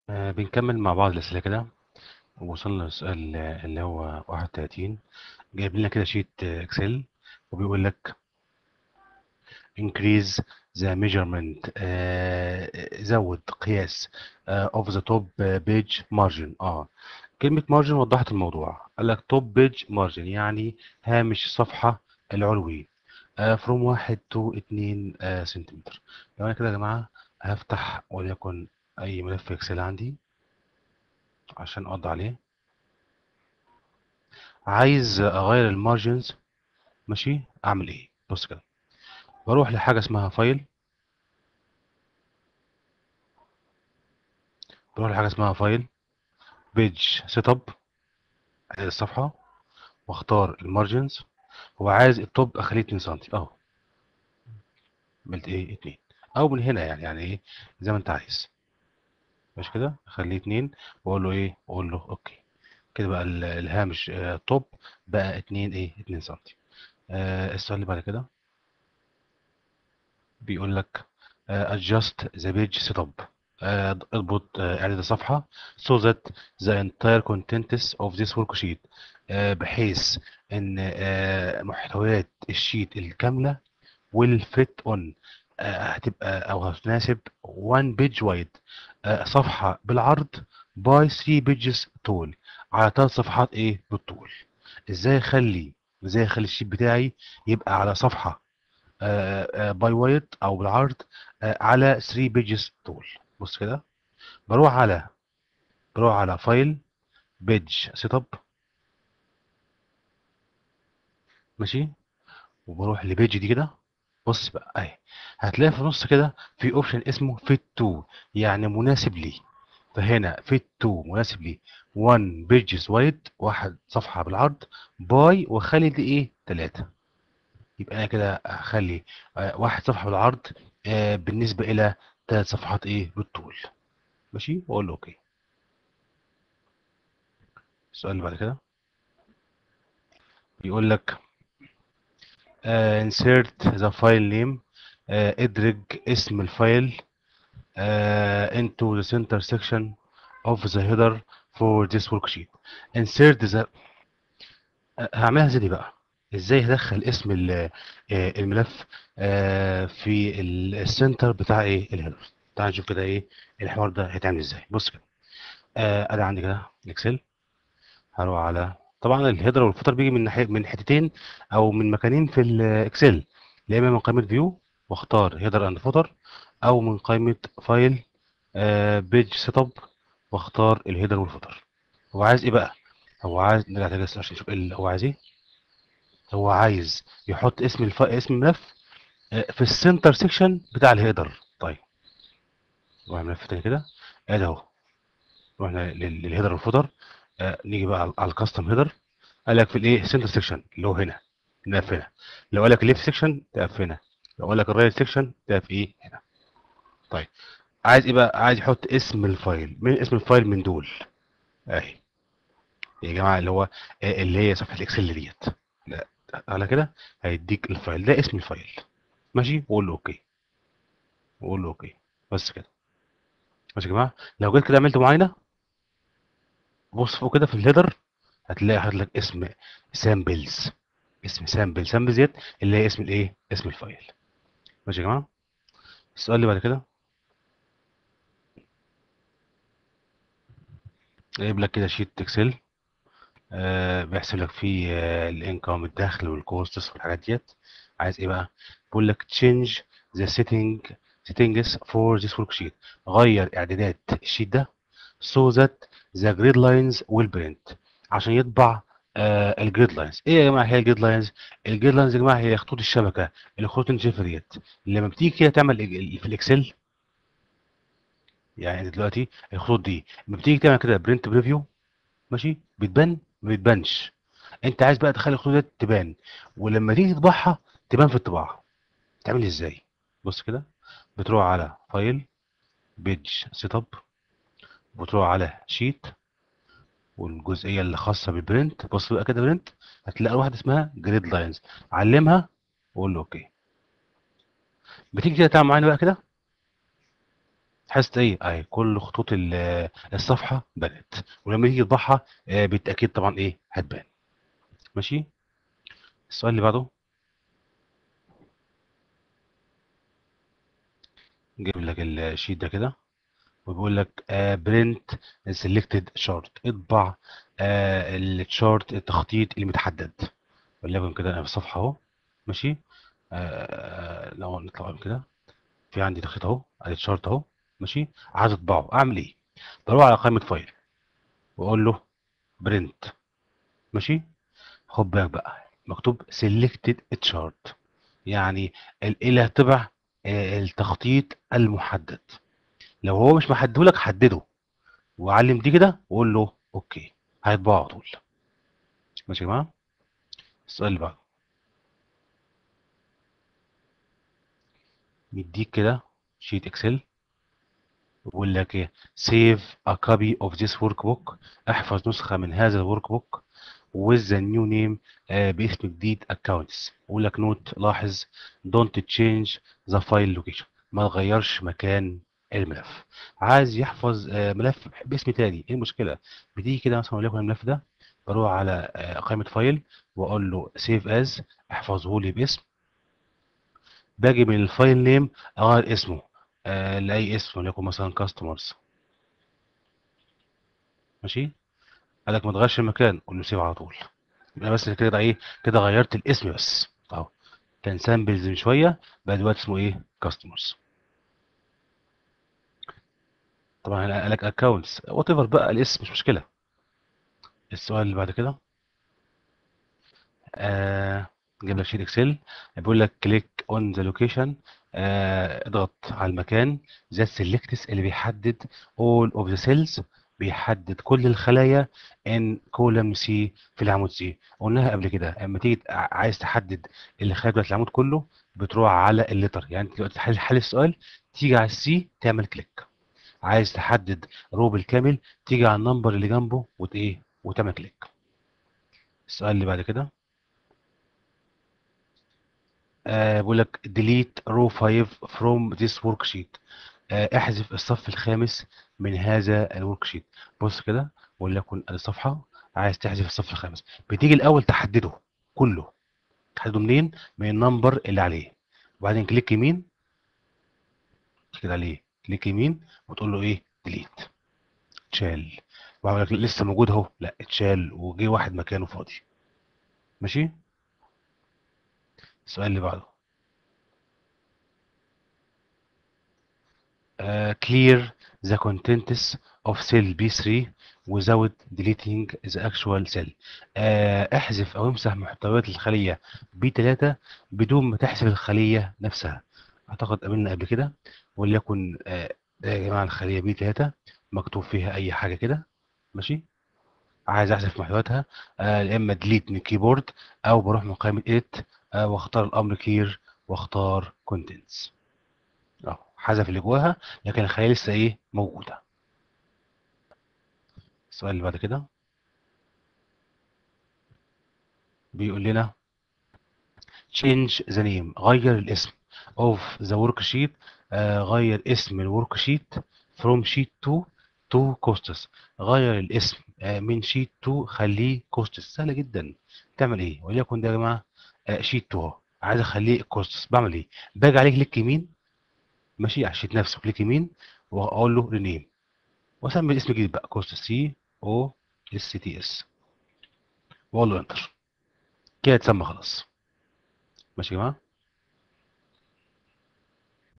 آه بنكمل مع بعض الأسئلة كده وصلنا للسؤال آه، اللي هو 31 جايب لنا كده شيت آه، اكسل وبيقول لك increase the measurement آه زود قياس آه of the top page margin اه كلمة margin وضحت الموضوع قال لك top page margin يعني هامش الصفحة العلوي آه from 1 to 2 آه سنتيمتر لو انا كده يا جماعة هفتح وليكن اي ملف اكسل عندي عشان اقضي عليه عايز اغير المارجنز ماشي اعمل ايه بص كده بروح لحاجه اسمها فايل بروح لحاجه اسمها فايل بيج سيت اب الصفحه واختار المارجنز هو عايز التوب اخليه 2 سم اهو عملت ايه 2 او من هنا يعني يعني ايه زي ما انت عايز ماشي كده اخليه 2 واقول له ايه واقول له اوكي كده بقى ال- الهامش آه، توب بقى 2 ايه 2 سم آه السؤال اللي بعد كده بيقول لك آه، adjust the page setup آه، اضبط آه، اعداد الصفحة so that the entire contents of this worksheet آه، بحيث ان آه، محتويات الشيت الكاملة will fit on آه، هتبقى او هتناسب one page wide آه، صفحة بالعرض by three pages طول على ثلاث صفحات ايه بالطول ازاي اخلي ازاي اخلي الشيت بتاعي يبقى على صفحة باي وايت او بالعرض آه، على 3 بيجز طول بص كده بروح على بروح على فايل بيج سيت اب ماشي وبروح لبيج دي كده بص بقى اهي هتلاقي في النص كده في اوبشن اسمه فيت تو يعني مناسب لي فهنا فيت تو مناسب لي 1 بيجز وايد واحد صفحه بالعرض باي واخلي دي ايه 3 يبقى انا كده هخلي آه، واحد صفحه بالعرض آه، بالنسبه الى ثلاث صفحات ايه بالطول ماشي واقول له اوكي السؤال اللي بعد كده بيقول لك آه insert the file name آه ادرج اسم الفايل آه into the center section of the header for this worksheet insert the آه، هعملها ازاي دي بقى ازاي هدخل اسم ال- آه، الملف آه في ال- السنتر بتاع ايه الهيدر تعال نشوف كده ايه الحوار ده هيتعمل ازاي بص كده آه ادي عندي كده الاكسل هروح على طبعا الهيدر والفوتر بيجي من ناحيه من حتتين او من مكانين في الاكسل يا اما من قائمه فيو واختار هيدر اند فوتر او من قائمه فايل بيج سيت اب واختار الهيدر والفوتر هو عايز ايه بقى هو عايز نرجع تاني بس عشان نشوف ايه اللي هو عايز ايه هو عايز يحط اسم الف... اسم الملف آه، في السنتر سيكشن بتاع الهيدر طيب نروح الملف تاني كده ادي اهو رحنا لل- للهيدر والفوتر آه، نيجي بقى على- على الكاستم هيدر قال لك في الايه سنتر سيكشن اللي هو هنا نقف هنا لو قال لك الليفت سيكشن تقف هنا لو قال لك الرايت سيكشن تقف ايه هنا طيب عايز ايه بقى عايز يحط اسم الفايل من اسم الفايل من دول اهي يا جماعه اللي هو آه، اللي هي صفحه الاكسل ديت لا على كده هيديك الفايل ده اسم الفايل ماشي وقول له اوكي وقول له اوكي بس كده ماشي يا جماعه لو جيت كده عملت معاينه بص فوق كده في الهيدر هتلاقي حاطط لك اسم سامبلز اسم سامبل سامبلز ديت اللي هي اسم الايه اسم الفايل ماشي يا جماعه السؤال اللي بعد كده جايب لك كده شيت اكسل آه بيحسب لك فيه آه الانكم الدخل والكوستس والحاجات ديت عايز ايه بقى بيقول لك change the setting settings for this worksheet غير اعدادات الشيت ده so that the grid lines will print عشان يطبع آه الجريد لاينز ايه يا جماعه هي الجريد لاينز الجريد لاينز يا جماعه هي خطوط الشبكه الخطوط اللي شايفها ديت لما بتيجي كده تعمل ال- في الاكسل يعني دلوقتي الخطوط دي لما بتيجي تعمل كده برنت بريفيو ماشي بتبان ما بتبانش انت عايز بقى تخلي الخطوط دي تبان ولما تيجي تطبعها تبان في الطباعه تعمل ازاي بص كده بتروح على فايل بيج سيت اب وتروح على شيت والجزئيه اللي خاصه بالبرنت بص بقى كده برنت هتلاقي واحده اسمها جريد لاينز علمها وقول له اوكي بتيجي كده تعمل معانا بقى كده حاسة ايه اهي كل خطوط ال- الصفحة بانت ولما تيجي تطبعها آه، بالتأكيد طبعا ايه هتبان ماشي السؤال اللي بعده جايب لك الشيت ده كده وبيقول لك برنت سيلكتد شارت اطبع آه، الشارت التخطيط اللي متحدد وليكن كده انا في الصفحة اهو ماشي آه، لو نطلع كده في عندي تخطيط اهو ادي شارت اهو ماشي عايز اطبعه اعمل ايه بروح على قائمة فايل واقول له برنت ماشي خد بالك بقى مكتوب selected chart يعني ال- اللي هتبع آه، التخطيط المحدد لو هو مش محدده لك حدده وعلم دي كده وقول له اوكي هيطبعه على طول ماشي يا جماعه السؤال اللي بعده مديك كده شيت اكسل ويقول لك ايه save a copy of this workbook احفظ نسخه من هذا الورك بوك with the new name آه، باسم جديد accounts بقول لك نوت لاحظ don't change the file location ما تغيرش مكان الملف عايز يحفظ آه، ملف باسم تاني ايه المشكله بتيجي كده مثلا وليكن الملف ده بروح على آه، قائمه فايل واقول له save as احفظه لي باسم باجي من الفايل نيم اغير اسمه آه، لاي اسم وليكن مثلا customers ماشي قال لك ما تغيرش المكان قول له سيب على طول يبقى بس كده ايه كده غيرت الاسم بس اهو كان سامبلز من شويه بقى دلوقتي اسمه ايه كاستمرز طبعا هنا قال لك اكونتس وات ايفر بقى الاسم مش مشكله السؤال اللي بعد كده آه جايب لك شيت اكسل بيقول لك كليك اون ذا لوكيشن اضغط على المكان ذات سيلكتس اللي بيحدد all of the cells بيحدد كل الخلايا ان كولم سي في العمود سي قلناها قبل كده اما تيجي ع- عايز تحدد الخلايا بتاعت العمود كله بتروح على الليتر يعني انت دلوقتي تحل حل السؤال تيجي على السي تعمل كليك عايز تحدد رو بالكامل تيجي على النمبر اللي جنبه وت ايه وتعمل كليك السؤال اللي بعد كده آه بيقول لك delete row 5 from this worksheet آه احذف الصف الخامس من هذا الورك شيت بص كده وليكن الصفحة عايز تحذف الصف الخامس بتيجي الأول تحدده كله تحدده منين من النمبر اللي عليه وبعدين كليك يمين كده عليه كليك يمين وتقول له ايه delete اتشال وهقول لك لسه موجود اهو لا اتشال وجه واحد مكانه فاضي ماشي السؤال اللي بعده uh, clear the contents of cell B3 without deleting the actual cell uh, احذف او امسح محتويات الخلية B3 بدون ما تحذف الخلية نفسها اعتقد قابلنا قبل كده وليكن uh, ده يا جماعة الخلية B3 مكتوب فيها اي حاجة كده ماشي عايز احذف محتوياتها آه، يا اما ديليت من الكيبورد او بروح من قائمة edit آه، واختار الامر clear واختار contents اهو حذف اللي جواها لكن الخلية لسه ايه موجودة السؤال اللي بعد كده بيقول لنا change the name غير الاسم of the worksheet آه غير اسم الورك شيت from sheet 2 to costas غير الاسم آه من sheet 2 خليه costas سهلة جدا تعمل ايه وليكن ده يا جماعة آه sheet 2 اهو عايز اخليه costas بعمل ايه باجي عليه كليك يمين ماشي على الشيت نفسه كليك يمين واقول له رينيم واسمي الاسم الجديد بقى كوست سي او اس تي اس واقول له انتر كده اتسمى خلاص ماشي يا جماعه